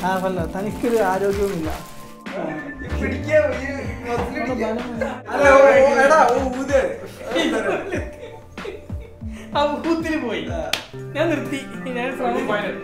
ആ വല്ല തനിക്കൊരു ആരോഗ്യവുമില്ല ആ ഊത്തിന് പോയി ഞാൻ നിർത്തി ഞാൻ ശ്രമം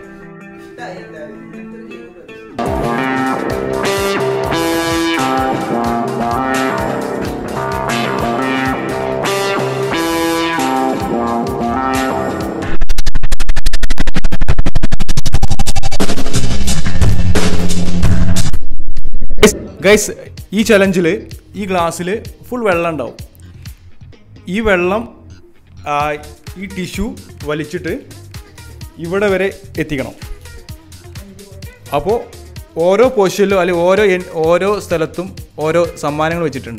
ഗൈസ് ഈ ചലഞ്ചിൽ ഈ ഗ്ലാസ്സിൽ ഫുൾ വെള്ളം ഉണ്ടാവും ഈ വെള്ളം ആ, ഈ ടിഷ്യൂ വലിച്ചിട്ട് ഇവിടെ വരെ എത്തിക്കണം അപ്പോൾ ഓരോ പൊസിഷനിലും അല്ലെങ്കിൽ ഓരോ എൻ- ഓരോ സ്ഥലത്തും ഓരോ സമ്മാനങ്ങൾ വെച്ചിട്ടുണ്ട്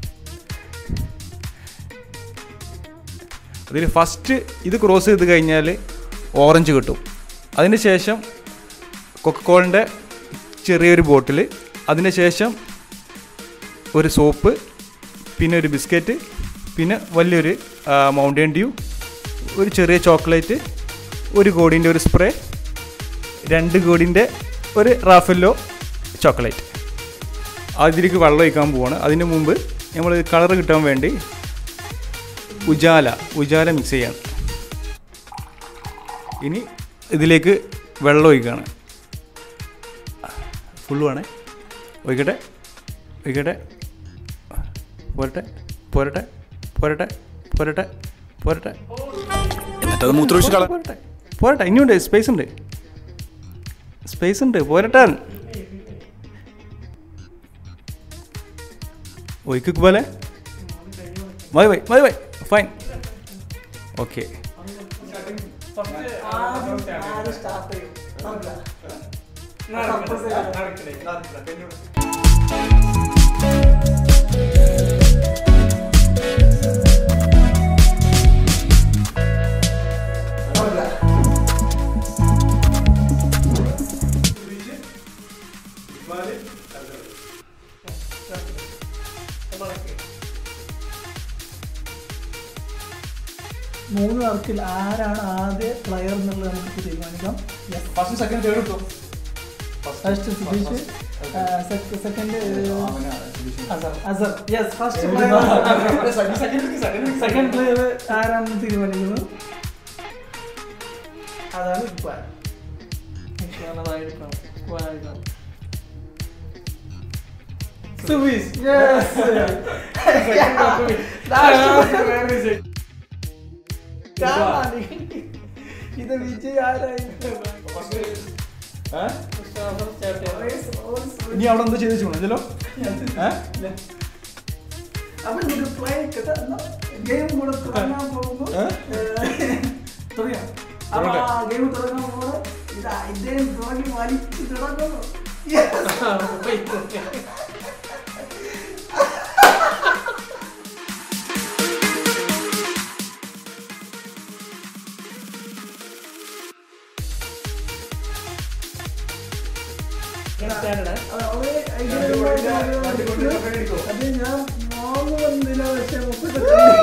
അതിൽ ഫസ്റ്റ് ഇത് ക്രോസ് ചെയ്ത് കഴിഞ്ഞാൽ ഓറഞ്ച് കിട്ടും അതിന് ശേഷം കൊക്കക്കോളിൻ്റെ ചെറിയൊരു ബോട്ടിൽ അതിന് ശേഷം ഒരു സോപ്പ് പിന്നെ ഒരു ബിസ്ക്കറ്റ് പിന്നെ വലിയൊരു മൗണ്ടൻ ഡ്യൂ ഒരു ചെറിയ ചോക്ലേറ്റ് ഒരു കോടിൻ്റെ ഒരു സ്പ്രേ രണ്ട് കോടിൻ്റെ ഒരു റാഫല്ലോ ചോക്ലേറ്റ് അതിലേക്ക് വെള്ളം ഒഴിക്കാൻ പോവാണ് അതിന് മുമ്പ് നമ്മൾ കളർ കിട്ടാൻ വേണ്ടി ഉജാല ഉജാല മിക്സ് ചെയ്യാണ് ഇനി ഇതിലേക്ക് വെള്ളം ഒഴിക്കുകയാണ് ഫുള്ള് വേണേ ഒഴിക്കട്ടെ ഒഴിക്കട്ടെ പോരട്ടെ പോരട്ടെ പോരട്ടെ പോരട്ടെ പോരട്ടെ എന്നിട്ടത് മൂത്രമൊഴിച്ച് കള പോരട്ടെ പോരട്ടെ ഇനിയുണ്ട് സ്പേസ് ഉണ്ട് സ്പേസ് ഉണ്ട് പോരട്ടെ ഒഴിക്ക് പോലെ മതി മതി മതി മതി ഫൈൻ ഓക്കെ മൂന്ന് പേർക്കിൽ ആരാണ് ആദ്യ പ്ലെയർ എന്നുള്ളത് നമുക്ക് തീരുമാനിക്കാം ഫസ്റ്റ് സെക്കൻഡ് തേർഡ് കിട്ടും first Subeesh second Azhar yes first second player ആരാണെന്ന് തീരുമാനിക്കുന്നത് അതാണ് ഇക്ബാൽ ഇക്ബാൽ അതായിരിക്കണം ഇക്ബാൽ ആയിരിക്കണം സുബീഷ് യെസ് ഇത് വിജയ് ആരായിരുന്നു ഇനി അവിടെ എന്താ ചെയ്ത് വെച്ചോ അപ്പൊ നമുക്ക് പ്ലേ ഗെയിം കൂടെ തുടങ്ങാൻ പോകുന്നു ഏ? തുടങ്ങാം അപ്പൊ ആ ഗെയിം തുടങ്ങാൻ പോകുന്നത് ഇതാ ഇദ്ദേഹം തുടങ്ങി വലിച്ചു തുടങ്ങുന്നു Yes. അത് അവരെ അത് ഞാൻ വാങ്ങുമെന്നില്ല പക്ഷെ മുപ്പത്തി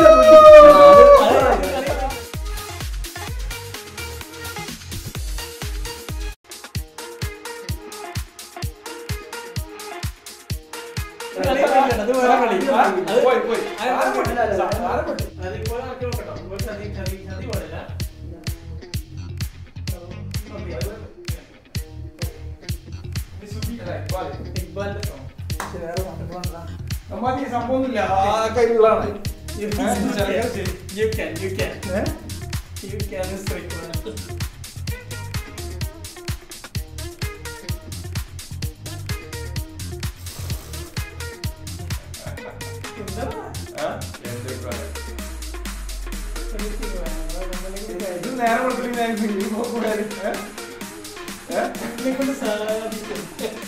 വേറെ മാറ്റങ്ങളല്ല സംഭവമൊന്നുമില്ല ആ കയ്യിലുള്ളതാണ് You can, you can. You can strike one. ഇത് നേരെ കൊടുത്തില്ലെങ്കിൽ കൊണ്ട് സാധിക്കും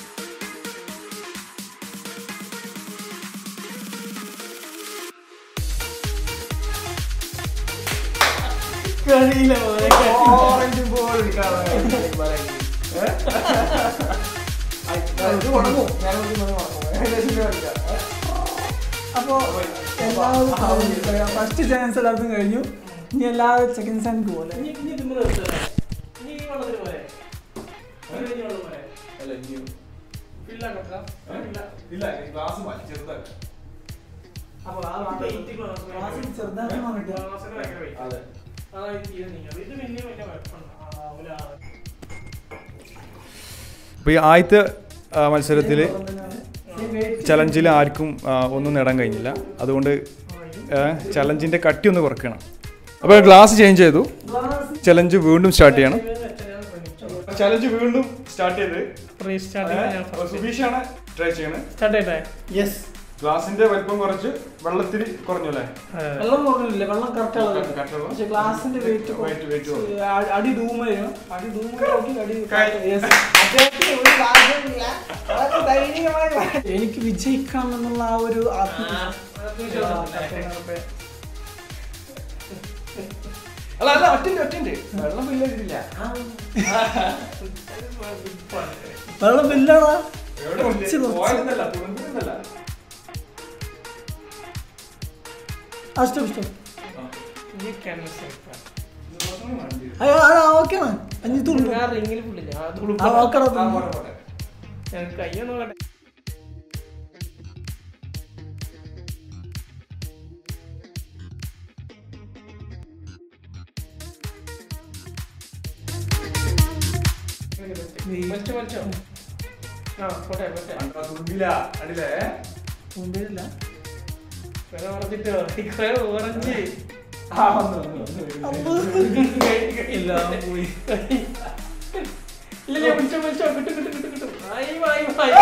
കഴിയില്ല മോനെ ഓറഞ്ച് ബോൾ ഇത് ഉണങ്ങും ഞാൻ ഉണങ്ങും അപ്പോ എല്ലാവരും ഫസ്റ്റ് ചാൻസ് എല്ലാവർക്കും കഴിഞ്ഞു ഇനി എല്ലാവരും സെക്കൻഡ് ചാൻസ് പോലെ ഇനി ഇനി തിന്നു നിർത്തണം ഇനി ഈ വെള്ളത്തിന് പോരെ ഇനി വെള്ളം പോരെ അല്ല ഇനിയും ഫില്ലാക്കട്ടാ ഇല്ല ഇല്ല ഗ്ലാസ് മാറ്റി ചെറുതാക്കി അപ്പൊ ആ ഇത് eight glass വേണം. ക്ലാസ്സിൽ ചെറുതാക്കാൻ പറഞ്ഞിട്ട് ഗ്ലാസ്സൊക്കെ ഭയങ്കര weight. അതെ അതാണ് ഈ തീരെ നീങ്ങാതെ. ഇത് പിന്നെയും വലിയ കുഴപ്പമുണ്ട്. ആ, ആവൂല, ആവൂല. അപ്പോൾ ഈ ആദ്യത്തെ മത്സരത്തിൽ ചലഞ്ചിൽ ആർക്കും ആ, ഒന്നും നേടാൻ കഴിഞ്ഞില്ല അതുകൊണ്ട് ചലഞ്ചിൻ്റെ കട്ടി ഒന്ന് കുറയ്ക്കണം അപ്പോൾ ഗ്ലാസ് ചേഞ്ച് ചെയ്തു ചലഞ്ച് വീണ്ടും സ്റ്റാർട്ട് ചെയ്യണം ചലഞ്ച് വീണ്ടും സ്റ്റാർട്ട് ചെയ്ത് Restart ചെയ്യാൻ ഞാൻ first. സുബീഷാണ് ട്രൈ ചെയ്യണത് Start ചെയ്യട്ടെ? യെസ് ഗ്ലാസിന്റെ വലിപ്പം കുറച്ച് വെള്ളത്തിൽ കുറഞ്ഞു അല്ലേ അതെ. വെള്ളം കുറഞ്ഞില്ല വെള്ളം കറക്റ്റ് Correct വെള്ളം. പക്ഷെ ഗ്ലാസിന്റെ വെയിറ്റ് Weight- weight കുറഞ്ഞു. അടി ഡൂമയോ അടി ഡൂമോക്കി അടി കഴി- Yes. അദ്ദേഹത്തിന് ഒരു ഭാഗ്യമില്ല. വളരെ ധൈര്യമായി എനിക്ക് വിജയിക്കാം എന്നുള്ള ആ ഒരു ആ, ആത്മവിശ്വാസം. അത് വിശ്വാസം. അല്ല അല്ല ഒറ്റ ഒറ്റ വെള്ളം ഇല്ല വെള്ളം ഇല്ലടാ എവിടെ കുറച്ച് കുറച്ച്. പോയതെന്നല്ല തുറന്നതല്ല ആ stop stop You can mistake. അയ്യോ അത് ഓക്കെയാണ് അഞ്ഞു തുള്ളു ആ റിങ്ങിൽ പുള്ളില്ല ആ തുളു ആ ഓക്കെടാ ആ, പോട്ടെ, പോട്ടെ. ഞാൻ കയ്യൊന്നും കട്ടെ വലിച്ചോ വലിച്ചോ ആ പോട്ടെ പോട്ടെ അണ്ടാ, തുമ്പില്ല അടിയിലേ മുമ്പിലില്ല കുറെ ഓറഞ്ചിട്ടോ കുറെ ഓറഞ്ച് ആ വന്നു വന്നു വന്നു ഇല്ല പോയി ഇല്ല ഇല്ല വിളിച്ചോ വിളിച്ചോ കിട്ടും കിട്ടും കിട്ടും കിട്ടും ആയി ആയി ആയി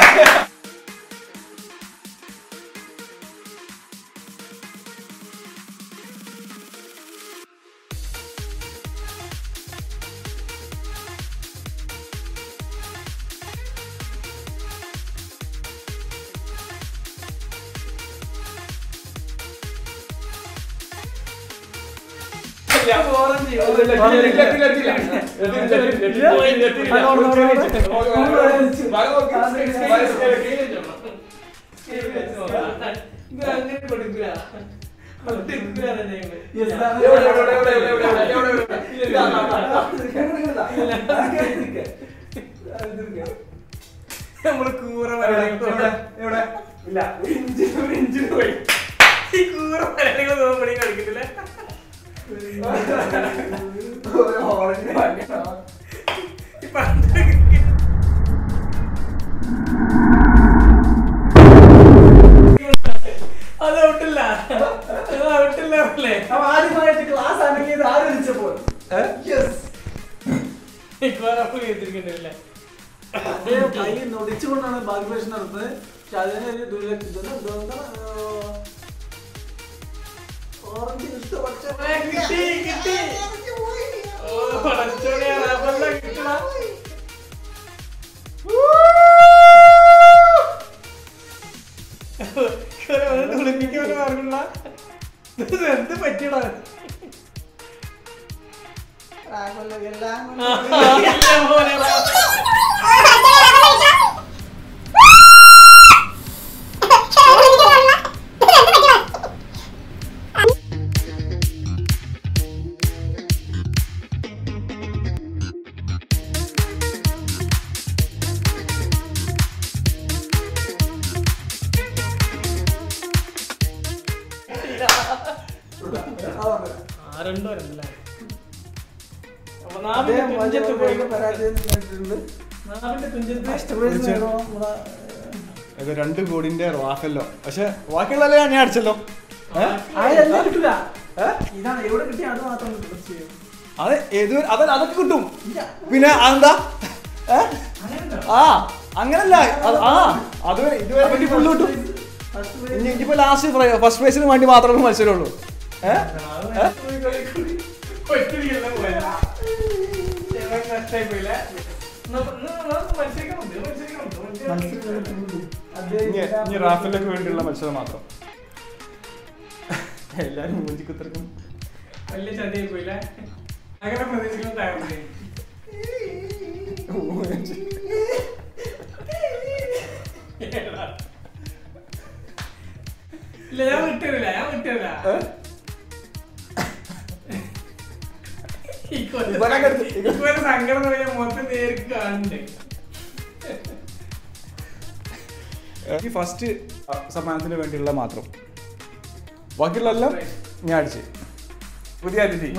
ഓറഞ്ച് അങ്ങനെ കൊടുക്കുക Yes, അതാണ്. എവിടെ, എവിടെ, എവിടെ, എവിടെ, എവിടെ, എവിടെ, എവിടെ? ഇല്ല, ഇല്ല. നമ്മള് കൂറ എവിടെ, എവിടെ, എവിടെ? ഇല്ല ഒരു ഇഞ്ച് ഒരു ഇഞ്ചിന് പോയി ഈ കൂറ മലയാളികൾ തോന്നുമ്പടി കളിക്കത്തില്ല ഒരു ഓറഞ്ച് വാങ്ങിയോ? ഈ പണ്ട് അത് ഔട്ടില്ല അത് ഔട്ടില്ല അല്ലേ അപ്പൊ ആദ്യമായിട്ട് ക്ലാസ് അടങ്ങിയത് ആലോചിച്ചപ്പോൾ യെസ് ഇപ്പൊ ചെയ്തിരിക്കണ്ടല്ലേ അദ്ദേഹം കൈ നൊടിച്ചുകൊണ്ടാണ് ഭാഗ്യപരീക്ഷ നടത്തുന്നത് പക്ഷെ അതിന് ഒരു ദുരിത- ഇതൊന്ന് ഇതൊന്ന്, ആ, ഓറഞ്ച് കിട്ടും പക്ഷെ ആ, കിട്ടി, കിട്ടി. ഓ പടച്ചോനെ റബ്ബറിലെ കിട്ടണ തുളിപ്പിക്കാൻ മാർഗുള്ള എന്ത് പറ്റിയടാ എല്ലാം പോലെ ആരണ്ടോ രണ്ടല്ലേ അപ്പൊ നാവിന്റെ അദ്ദേഹം തുഞ്ചത്ത് പോയി വലിയ പരാജയം നേരിട്ടിട്ടുണ്ട് നാവിന്റെ തുഞ്ചത്ത് ഫസ്റ്റ് പ്രൈസ് നേടുമോ നമ്മുടെ ഇത് രണ്ട് കോടിന്റെ റാഫല്ലോ പക്ഷെ ബാക്കിയുള്ളതല്ലേ ഞാൻ അടിച്ചല്ലോ ഏ? അതെല്ലാം കിട്ടില്ല ഏ? ഇതാണ് എവിടെ കിട്ടിയ അത് മാത്രം കിട്ടും ചെയ്യും അത് ഏത് അത് അതൊക്കെ കിട്ടും ഇല്ല പിന്നെ അതെന്താ ഏ? അങ്ങനെയുണ്ടോ ആ അങ്ങനല്ല അത് ആ അത് ഇതുവരെ എനിക്ക് ഫുള്ള് കിട്ടും ഫസ്റ്റ് ഇനി പ്രൈസ് ഇനിയിപ്പോ ലാസ്റ്റ് ഫസ്റ്റ് പ്രൈസിന് വേണ്ടി മാത്രമേ മത്സരമുള്ളൂ ഏഹ് ഏ? ഒറ്റയ്ക്കല്ല പോയത് ചെവൻ നഷ്ടായി പോയില്ലേ എന്നാ- എന്നാ നമുക്ക് മത്സരിക്കണം ഇത് മത്സരിക്കണം ഇത് മത്സരിക്കണം. ഇനി ഇനി റാഫലിനൊക്കെ വേണ്ടിയുള്ള മത്സരം മാത്രം എല്ലാരും മൂഞ്ചിക്കുത്തർക്കും വലിയ ചതിയായി പോയില്ലേ അങ്ങനെ പ്രതീക്ഷിക്കുന്ന തയ്യാറില്ലേ ഇല്ല ഞാൻ വിട്ടുതരില്ല ഞാൻ വിട്ടുതരില്ല ഇവനൊക്കെ എടുത്ത് ഇവ- ഇപ്പൊ സങ്കടം തുടങ്ങിയ മൊത്തം നേരിട്ട് കാണുന്നുണ്ട് ഈ ഫസ്റ്റ് സമ്മാനത്തിന് വേണ്ടിയുള്ള മാത്രം ബാക്കിയുള്ള എല്ലാം ഞാൻ അടിച്ച് പുതിയ അതിഥി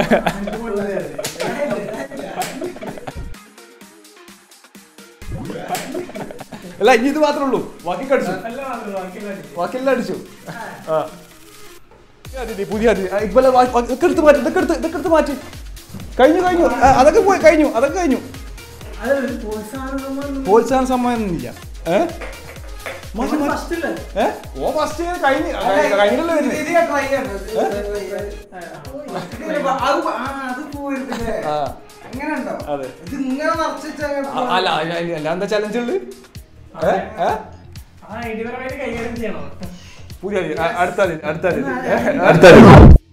അല്ല ഇനി ഇത് മാത്രമേ ഉള്ളൂ ബാക്കി അടിച്ചു എല്ലാം മാത്രം ബാക്കിയെല്ലാം അടിച്ചു. ബാക്കിയെല്ലാം അടിച്ചു ആ പുതിയ അതിഥി പുതിയ അതിഥി ആ, ഇക്ബാലെ വാ- വാ- ഇതൊക്കെ എടുത്ത് മാറ്റി ഇതൊക്കെ എടുത്ത് ഇതൊക്കെ എടുത്ത് മാറ്റി കഴിഞ്ഞു കഴിഞ്ഞു ആ, അതൊക്കെ പോയി കഴിഞ്ഞു അതൊക്കെ കഴിഞ്ഞു അത് ഒരു പ്രോത്സാഹന സമ്മാനം പ്രോത്സാഹന സമ്മാനം ഇല്ല ഏ മാറ്റി മാറ്റി ഫസ്റ്റ് അല്ലേ ഏ ഓ ഫസ്റ്റ് കഴിഞ്ഞു കഴിഞ്ഞല്ലോ വരുന്നത് ഇത് ഞാൻ try ചെയ്യട്ടെ. ഇത് try ചെയ്യട്ടെ. ഇതിന് ബ- അത് ബ- ആ, അത് പോയിരുന്നില്ലേ? ആ. അങ്ങനെ ഉണ്ടോ അതെ. ഇത് ഇങ്ങനെ നിറച്ചിട്ട് അങ്ങോട്ട് അ- അല്ല അല്ല അല്ല, അല്ല എന്താ ചലഞ്ച് ഉള്ളത് ഏ ഏ ആ ഐഡിയപരമായിട്ട് കൈകാര്യം ചെയ്യണം പുതിയ അതിഥി. ആ, അടുത്ത അതിഥി, അടുത്ത അതിഥി. ഏ, ആ, അടുത്ത അതിഥി.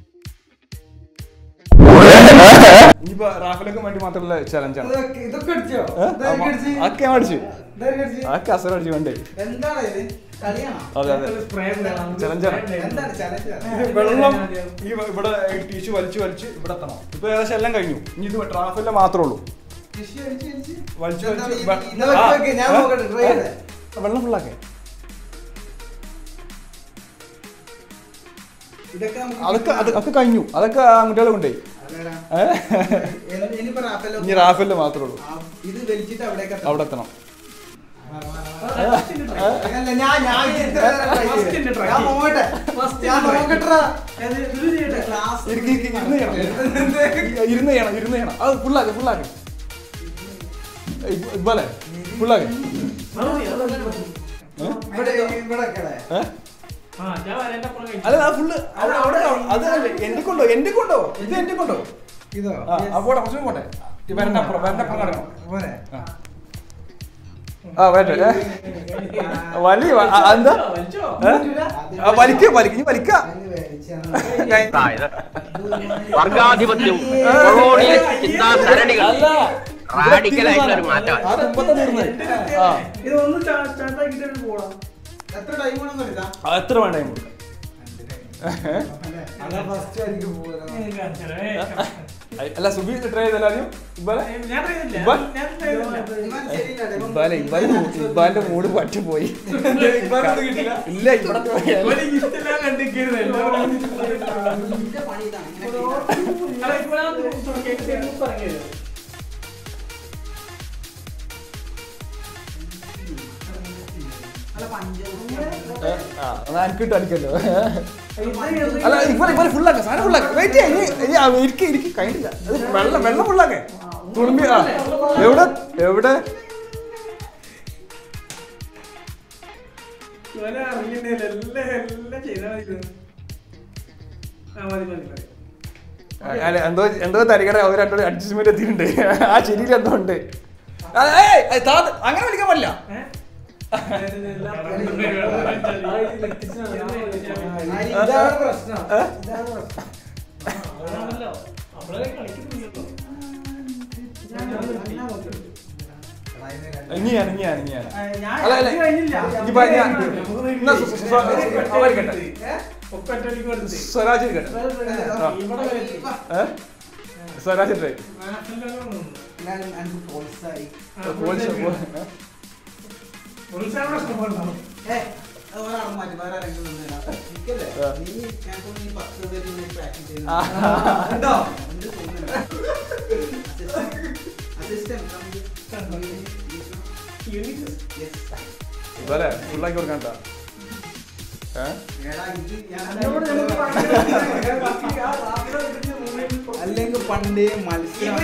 ഇനിയിപ്പോ റാഫിലൊക്കെ വേണ്ടി മാത്രമുള്ള ചലഞ്ചാണ് ഇതൊക്കെ- ഇതൊക്കെ അടിച്ചോ ഏ? ഇതൊക്കെ അടിച്ച്? അതൊക്കെ ഞാൻ അടിച്ചു ഇതൊക്കെ അടിച്ച്? അതൊക്കെ അസർ അടിച്ചു വേണ്ടേ എന്താണ് ഇത് കളിയാണോ അതെ അതെ സ്പ്രേ Challenge ആണ്. എന്താണ് ചലഞ്ച് ഇത് വെള്ളം ഈ വ- ഇവിടെ ടിഷ്യൂ വലിച്ച് വലിച്ച് ഇവിടെ എത്തണം ഇപ്പൊ ഏകദേശം എല്ലാം കഴിഞ്ഞു ഇനി ഇത് ട്രാഫിലെ മാത്രമേ ഉള്ളൂ ടിഷ്യൂ അടിച്ച് അടിച്ച്? വലിച്ച് എന്താണ് വലിച്ച് ഇത്? വെ- ഇത് വെക്ക് ആ, വെക്ക്, ഞാൻ ഏ? നോക്കട്ടെ, try ഏ? ചെയ്തേ. വെള്ളം ഫുള്ളാക്കേ ഇതൊക്കെ നമുക്ക് അതൊക്കെ അത് ഒക്കെ കഴിഞ്ഞു അതൊക്കെ ആൺകുട്ടികളെ കൊണ്ടേ അതെടാ. ഏ? ഇനി- ഇനിയിപ്പോ റാഫേലോ- ഇനി റാഫേലിൽ മാത്രമേ ഉള്ളൂ ആ, ഇത് വലിച്ചിട്ട് അവിടേക്ക് എത്തണം. അവിടെ എത്തണം അല്ല, ഞാൻ ഞാൻ ഇത്ര നേരം try First ചെയ്തു. ന്റെ try. ഞാൻ നോക്കട്ടെ First ഞാൻ ന്റെ try. നോക്കട്ടെടാ. ക്ലാസ് ഇരുന്ന് ചെയ്യണം ഇരുന്ന് ചെയ്യണം ഇരുന്ന് ചെയ്യണം അത് ഫുള്ളാക്കെ ഫുള്ളാക്കെ ഇപ്പല്ലേ ഫുള്ളാക്കെ ഇവിടെ ഇവിടെ വെക്കണേ. ഏ ആ ഞാൻ വരേണ്ട അപ്പുറം കഴിച്ചു അല്ല അത് ഫുള്ള് അവിടെ അവിടെ അത് അല്ലേ എന്റെ കൊണ്ടോ എന്റെ കൊണ്ടോ ഇത് എന്റെ കൊണ്ടോ ഇതോ ആ ആ, പോട്ടെ കുറച്ചും പോട്ടെ ഈ വരണ്ട അപ്പുറം വരണ്ട അപ്പുറം കിടക്കണം പോരെ? ആ. ആ വരട്ടെ ഏ? വലിയ വ- ആ, എന്താ വലിച്ചോ ഏ? ആ, വലിക്ക വലിക്ക ഇനി വലിക്ക അതിന് വലിച്ചാണ്. വർഗാധിപത്യവും കൊളോണിയൽ ചിന്താസരണികൾ അല്ല റാഡിക്കൽ ആയിട്ടുള്ള ഒരു മാറ്റമാണ് ആ തുമ്പത്തെ തീർന്നത് ആ ഇതൊന്ന് സ്റ്റാർട്ടാക്കിട്ട് പോടാം എത്ര ടൈം വേണമെന്ന് എടുത്താ ആ, എത്ര വേണ്ട ഞാൻ കൊടുക്കാം അതാ ഫസ്റ്റ് ആയിരിക്കും പോകുന്നത് അല്ല സുബി ട്രൈ ചെയ്തല്ലോ ആദ്യം ഇബ്ബാലെ ഞാൻ try ചെയ്തില്ല. ഇബ്ബാ? ഞാൻ try ചെയ്തില്ല. ഇവൻ ശരിയില്ല, ഇവൻ ഇബ്ബാലെ ഇബ്ബാലെ ഇബ്ബാന്റെ മൂഡ് പറ്റി പോയി ഇവനൊന്നും കിട്ടില്ല. ഇല്ല ഇവിടെ പോയാൽ ഒരു gift എല്ലാം കണ്ടിരിക്കരുത്. എല്ലാവരും നിന്റെ പണി ഇതാണ്, ഇങ്ങനെ ചെയ്യണം. അല്ല, ഇപ്പോഴാണ് തുടങ്ങിയത്. ശരിക്കും പറഞ്ഞത്. അല്ല, പഞ്ചവൃത്തി ആ എന്നാ എനിക്ക് ഇട്ട് അടിക്കല്ലോ ഇത് അല്ല ഇവരെ ഇവരെ ഫുള്ളാക്ക സാധനം ഫുള്ളാക്ക വെയിറ്റ് ചെയ്യാ ഇരിക്ക് ഇരിക്ക് കഴിഞ്ഞില്ല അത് വെള്ളം വെള്ളം ഫുള്ളാക്കേ തുളുമ്പി ആ എവിടെ എവിടെ ഇവനെ അറിഞ്ഞിട്ടില്ല. എല്ലാം എല്ലാം ചെയ്താൽ മതി ഇത്. ആ, മതി, മതി, മതി. അല്ല എന്തോ എന്തോ തരികട അവർ രണ്ടോ അഡ്ജസ്റ്റ്മെന്റ് എത്തിയിട്ടുണ്ട് ആ ശരിയിൽ എന്തോ ഉണ്ട് ആ, ഏയ്, ഏയ്, താത്ത, അങ്ങനെ വിളിക്കാൻ പറ്റില്ല ഏ? ആ, ഇതാണ് പ്രശ്നം ഏ? ഇതാണ് പ്രശ്നം അതാണല്ലോ. അവളെ കളിക്കുന്നില്ലല്ലോ. ഇനിയാണ് ഇനിയാണ് ഇനിയാണ് ഞാൻ അല്ല അല്ല ഇത് കഴിഞ്ഞില്ല. ഇനിയിപ്പോ ഞാൻ എന്നാ സ്വ- സ്വ- സ്വ- അവരിക്കട്ടെ. ഏ? ഒക്കെ ഒറ്റയടിക്ക് കൊടുത്ത്. സ്വരാജ് ഇരിക്കട്ടെ ആ. ഇവിടെ വരട്ടെ. ഏ? സ്വരാജ് ട്രൈ നാട്ടിലെല്ലാം ഉണ്ട്. ഞാൻ എനിക്ക് പ്രോത്സാഹി ആ, പോലീസ് ഉത്സാഹം ഇഷ്ടപ്പെടുന്നു. ഏ അത് ഒരാളെ മാറ്റി വേറെ ആരെങ്കിലും വന്നേരാ. നിക്കല്ലേ? ആ. നീ ഞാൻ കൊണ്ട് നീ പത്ത് പേര് നീ പ്രാക്ടീസ് ചെയ്യുന്നു. ആ. ഉണ്ടോ? ഉണ്ട് തോന്നുന്നുണ്ട്. Assistant, come here. Unique. Yes. ഇതുപോലെ ഫുള്ളാക്കി കൊടുക്കണ്ട ഏ എടാ, ഇത് ഞാൻ എന്നോട് നിനക്ക് അല്ലെങ്കിൽ പണ്ടേ മത്സരം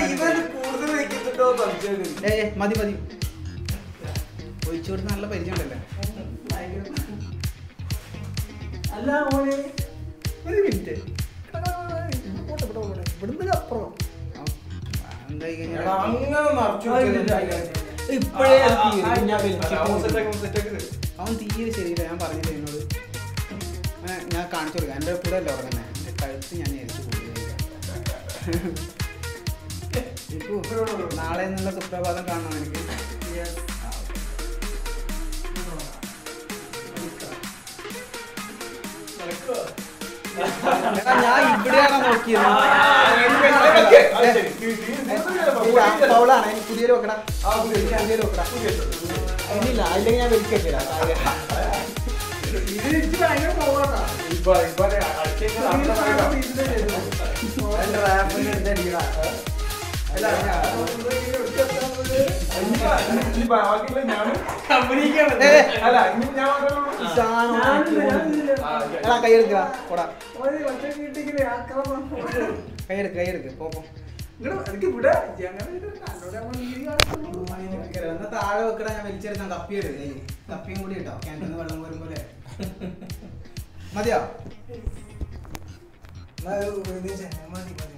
ഏ ഏ, മതി മതി ഒഴിച്ചു കൊടുത്ത് നല്ല പരിചയം ഉണ്ടല്ലേ അല്ല മോനെ ഒരു മിനിറ്റ് എന്തായി കഴിഞ്ഞാൽ ഇപ്പോഴേ അത് തീരും. ഞാൻ വലിച്ചിട്ട് അവൻ തീരെ ശരിയില്ല ഞാൻ പറഞ്ഞില്ല എന്നോട് അവനെ ഞാൻ കാണിച്ചു കൊടുക്കാം എൻ്റെ കൂടെ അല്ല ഉറങ്ങുന്നത് എൻ്റെ കഴുത്ത് ഞാൻ നേരിട്ട് ഇപ്പൊ നാളെ എന്നുള്ള സുപ്രഭാതം കാണണം എനിക്ക് ആ, എടാ, ഞാൻ ഇവിടെയാണ് നോക്കിയത് ഫൗളാണ് പുതിയൊരു വെക്കടാ പുതിയൊരു വെക്കടാ ഇല്ല അല്ലെങ്കിൽ ഞാൻ വലിക്കത്തില്ല ഇത് ഇജ്ജ് ഭയങ്കര പോവാട്ടാ കമ്പനിക്കാണ് എടാ കൈയെടുക്കുക പോടാ ഒറ്റ വീട്ടിൽ ആക്രമണം കൈയെടുക്ക് കൈയെടുക്ക് പോ പോ ഇങ്ങട് എനിക്ക് ഇവിടെ അങ്ങനെ ഇത് കണ്ടോടെ നമ്മൾ ഈ കാണിക്കുന്നു. എന്നാ താഴെ വെക്കടാ ഞാൻ വലിച്ചെടുക്കാൻ കപ്പിയെടു കയ്യിൽ കപ്പിയും കൂടി ഇട്ടോ കിണറ്റിന്ന് വെള്ളം കോരും പോലെ മതിയോ എന്നാ ഒരു ഇത് ചെയ്യാം. മതി, മതി.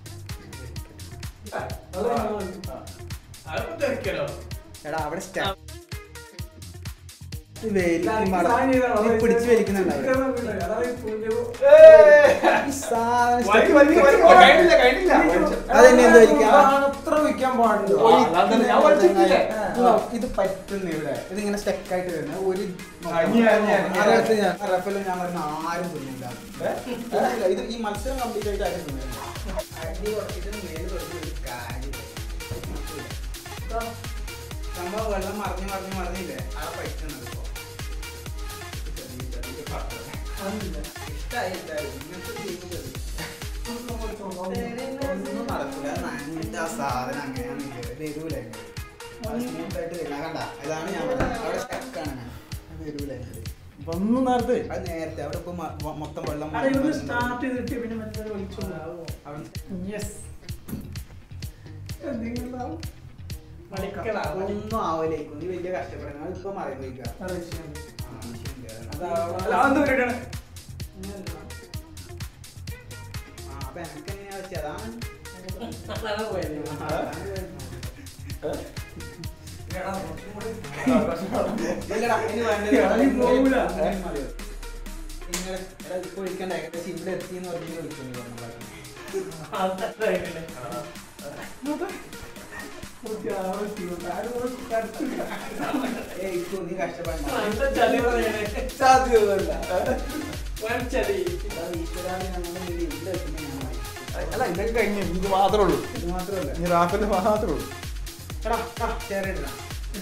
അതിപ്പോ തിരക്കലോ എടാ അവിടെ സ്റ്റാ പിടിച്ചു അതെന്നെ എന്ത് വലിക്കാം? അത്ര വിൽക്കാൻ പാടില്ല ഇത് പറ്റുന്ന ഇവിടെ ഇതിങ്ങനെ സ്റ്റക്ക് ആയിട്ട് വരുന്നത് ഒരു അഞ്ഞി, അഞ്ഞി, അഞ്ഞി. അറിയാത്ത ഞാൻ റഫേലും ഞാൻ പറഞ്ഞ ആരും തിന്നില്ല ഇല്ല, ഇത് ഈ മത്സരം കംപ്ലീറ്റ് ആയിട്ട് ആരും തിന്നില്ല അടി കുറച്ചിട്ട് മേല് കുറച്ച് ഒരു കാര്യമില്ല സംഭവം വെള്ളം മറിഞ്ഞ് മറിഞ്ഞ് മറിഞ്ഞില്ലേ ആ പറ്റുന്നത് ഇപ്പൊ ചെറിയ ചെറിയ പാത്രം. ഇഷ്ടായി ഇഷ്ടായി ഇങ്ങനത്തെ ചെയ്യുന്നത് ഒന്നും നടക്കൂല നന്നിട്ട് ആ സാധനം അങ്ങനെയാണ് വരൂല സ്മൂത്ത് ആയിട്ട് വരില്ല കണ്ട ഇതാണ് ഞാൻ പറഞ്ഞത് അവിടെ സ്റ്റക്കാണ് ഞാൻ അത് വരൂല അങ്ങട്. വന്നു നേരത്തെ അത് നേരത്തെ അവിടെ ഇപ്പൊ മ- മൊ- മൊത്തം വെള്ളം അവിടെ ഇവിടുന്ന് മറിഞ്ഞ് സ്റ്റാർട്ട് ചെയ്തിട്ട് പിന്നെ മറ്റേ വിളിച്ചു അവിടെ യെസ് എന്തെങ്കിലും ഒന്നും ആവലേക്കും നീ വലിയ കഷ്ടപ്പെടണം അത് ഇപ്പൊ മറി പോയിക്കാം അപ്പൊ എനിക്ക് എങ്ങനെയാ വെച്ചത് അതാണ് ഇല്ലടാ, ഇനി വേണ്ടത് ഇറങ്ങി പോകൂല. ഇങ്ങനെ മതിയോ? ഇങ്ങനെ എടാ, ഇപ്പൊ വിളിക്കണ്ട ഏകദേശം ഇവിടെ എത്തിയെന്ന് പറഞ്ഞു വിളിച്ചു നീ പറഞ്ഞ പോലെ. ഏയ് ഇപ്പൊ നീ കഷ്ടപ്പെടണ്ട സാധ്യതയില്ല എടാ, ഈശ്വരാ, ഞങ്ങളുടെ മുന്നിൽ ഇവിടെ എത്തുമ്പോ ഞാൻ മതി. അല്ല ഇതൊക്കെ കഴിഞ്ഞു ഇത് മാത്രമേ ഉള്ളൂ ഇത് മാത്രമല്ല ഇനി റാഫേല് മാത്രമേ ഉള്ളൂ എടാ ആ, share ചെയ്തിടാം.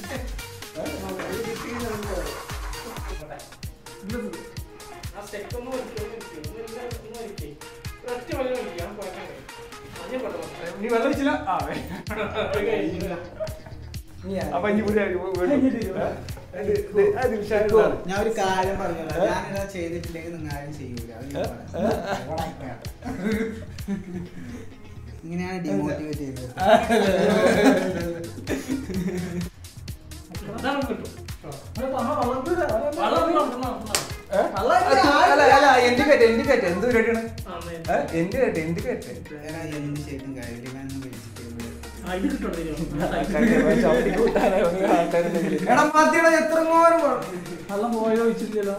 നീ വെള്ളം വെച്ചില്ല ആ അപ്പൊ ഇനി പുതിയ ഇപ്പൊ ഞാൻ ഒരു കാര്യം പറഞ്ഞല്ലോ ഞാനിതാ ചെയ്തിട്ടില്ലെങ്കിൽ നിങ്ങൾ ആരും ചെയ്യൂല അത് ഞാൻ പറയാം. ഇങ്ങനെയാണ് ഡിമോട്ടിവേറ്റ് ചെയ്തത് അല്ല അല്ല എന്റെ കയറ്റ എന്റെ കയറ്റ എന്ത് പരിപാടിയാണ് എന്റെ കയറ്റ എന്റെ കയറ്റ എടാ, എന്ത് ചെയ്തിട്ടും കാര്യമില്ല ഞാൻ ഒന്നും വിളിച്ചിട്ട് എടാ മാത്തിയുടെ എത്ര മോനും വെള്ളം പോയോ വെച്ചിട്ടില്ലല്ലോ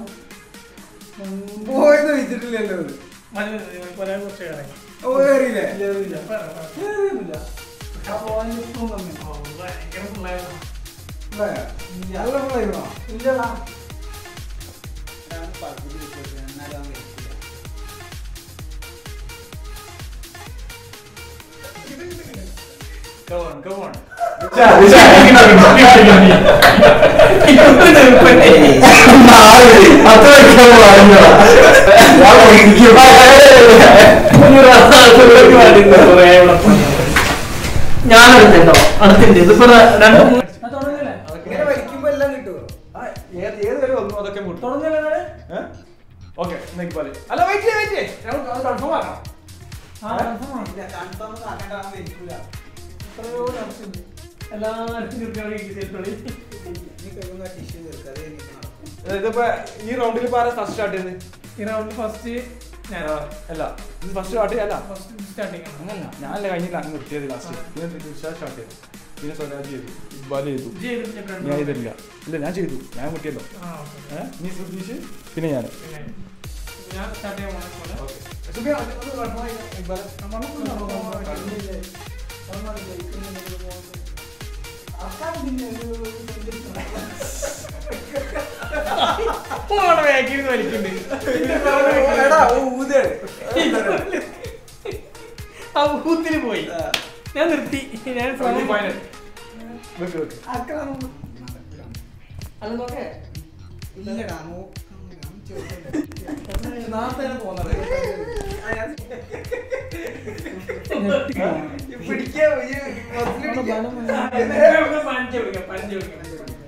പോയത് വെച്ചിട്ടില്ലല്ലോ ഇത്. കൊറേ കുറച്ച് ഇറങ്ങി ഓ കേറിയില്ലേ കേറിയില്ല കേറിയില്ല ആ പോയിന്റ് ഇപ്പം വന്നു ഭയങ്കര പിള്ളേരാണ് നല്ല പിള്ളേരുന്നോ ഇല്ലടാ ഞാൻ പകുതി വിട്ടത് എന്നാലും അവൻ വരില്ല. Come on, come on. ഞാനെടുത്തോ അടുത്തുണ്ട് ഇതിപ്പോ രണ്ട് മൂന്ന് ഇങ്ങനെ വലിക്കുമ്പോ എല്ലാം കിട്ടുമോ ആ, ഏത് ഏത് വരെ വന്നു അതൊക്കെ മുട്ടും ഓക്കെ എന്നൊക്കെ പറയും അല്ല വെയിറ്റ് വെയിറ്റ് ഞങ്ങൾ കൺഫേം ആക്കാം ഇല്ല, confirm ഒന്നും ആക്കണ്ട, അവൻ വരിക്കൂല. നീ കഴിയുമ്പോ ആ tissue തീർക്ക്, അത് കഴിഞ്ഞിട്ട് നടക്കും. ഇതിപ്പോ ഈ റൗണ്ടിൽ ഇപ്പൊ ആരാ ഫസ്റ്റ് സ്റ്റാർട്ട് ചെയ്ത് ഈ റൗണ്ട് ഫസ്റ്റ് ഞാൻ അല്ല ഇത് ഫസ്റ്റ് സ്റ്റാർട്ട് ചെയ്യല്ല ഫസ്റ്റ് സ്റ്റാർട്ടിങ് അങ്ങനല്ല ഞാനല്ല കഴിഞ്ഞില്ല അങ്ങ് നിർത്തിയത് ലാസ്റ്റ് പിന്നെ സ്റ്റാർട്ട് ചെയ്തു പിന്നെ സ്വരാജ് ചെയ്തു ഇക്ബാൽ ചെയ്തു ഞാൻ ചെയ്തില്ല ഇല്ല ഞാൻ ചെയ്തു ഞാൻ മുട്ടിയല്ലോ ഏഹ് നീ സുധീഷ് പിന്നെ ഞാൻ ഞാൻ സ്റ്റാർട്ട് ചെയ്യാൻ പോണേ സുഖം ഒന്ന് confirm ആയി, ഇക്ബാലെ. എടാ, ഓ, ഊതാണ്. ആ ഊത്തിന് പോയി ഞാൻ നിർത്തി ഞാൻ Final. വെക്ക്, വെക്ക്. നടക്കൂല. അല്ല നോക്കേ ഇല്ലടാ നോക്കാം ഞാൻ ചോദിച്ചത്. നാളത്തെ പോകുന്നത് പിടിക്കാൻ ഈ ബസ്സില് പിടിക്കാൻ. പഞ്ച് വിളിക്കാം പഞ്ച് വിളിക്കാം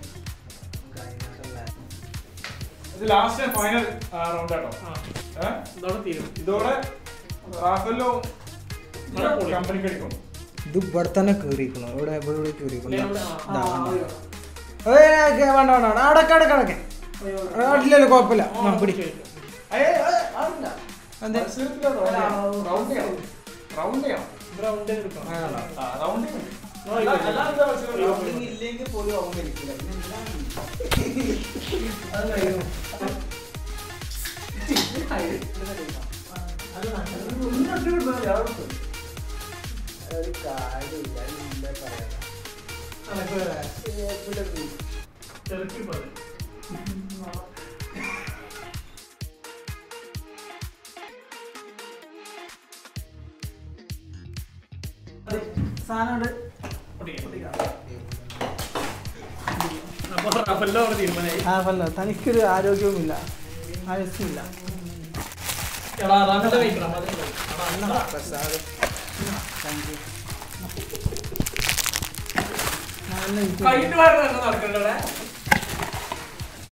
ഇത് ലാസ്റ്റ് ഫൈനൽ റൗണ്ട് ആട്ടോ ആ ഏഹ് ഇതോടെ തീരും ഇതോടെ റാഫല്ലോ നല്ല പൊളി. കമ്പനിക്ക് അടിക്കും ഇത് ഇവിടെ തന്നെ കേറിയിരിക്കണം ഇവിടെ ഇവിടെ ഇവിടെ കേറിയിരിക്കണം ഇവിടെ, ആ, ദാ, ആ, ദാ. ഏയ്, ഏയ്, വേണ്ട വേണ്ട വേണ്ട അടക്ക അടക്ക അടക്ക ഇല്ലല്ലോ കുഴപ്പമില്ല ആ, ആ, പിടി ശരി. എന്തേ? റൗണ്ട് ചെയ്യണം റൗണ്ട് ചെയ്യണം ഇവിടെ ഉണ്ട് എടുക്കണം. ആ, വേണ്ട. ആ, റൗണ്ട് ചെയ്യണം ആ, ഇല്ല, ഇല്ല. അല്ലാതെ എന്താ മത്സരം? റൗണ്ടിങ് ഇല്ലെങ്കിൽ പോലും അവൻ കളിക്കില്ല പിന്നെ എന്തിനാണ്? അത് കഴിയും. ഒരു കാര്യമില്ല അത് മുമ്പേ പറയാം അനക്ക് ചെറുക്കി പോലെ. പൊട്ടിക്കാം. അപ്പൊ റഫല്ലോ അവിടെ തീരുമാനമായി. ആ പല്ല തനിക്കൊരു ആരോഗ്യവുമില്ല ആയുസ്സുമില്ല എടാ, റഫല്ലോ കഴിക്കണം, മധുരം കഴിക്കണം. എടാ, പ്രസാദം താങ്ക് യു കൈയിട്ട് വാരുന്ന നടക്കണ്ടേ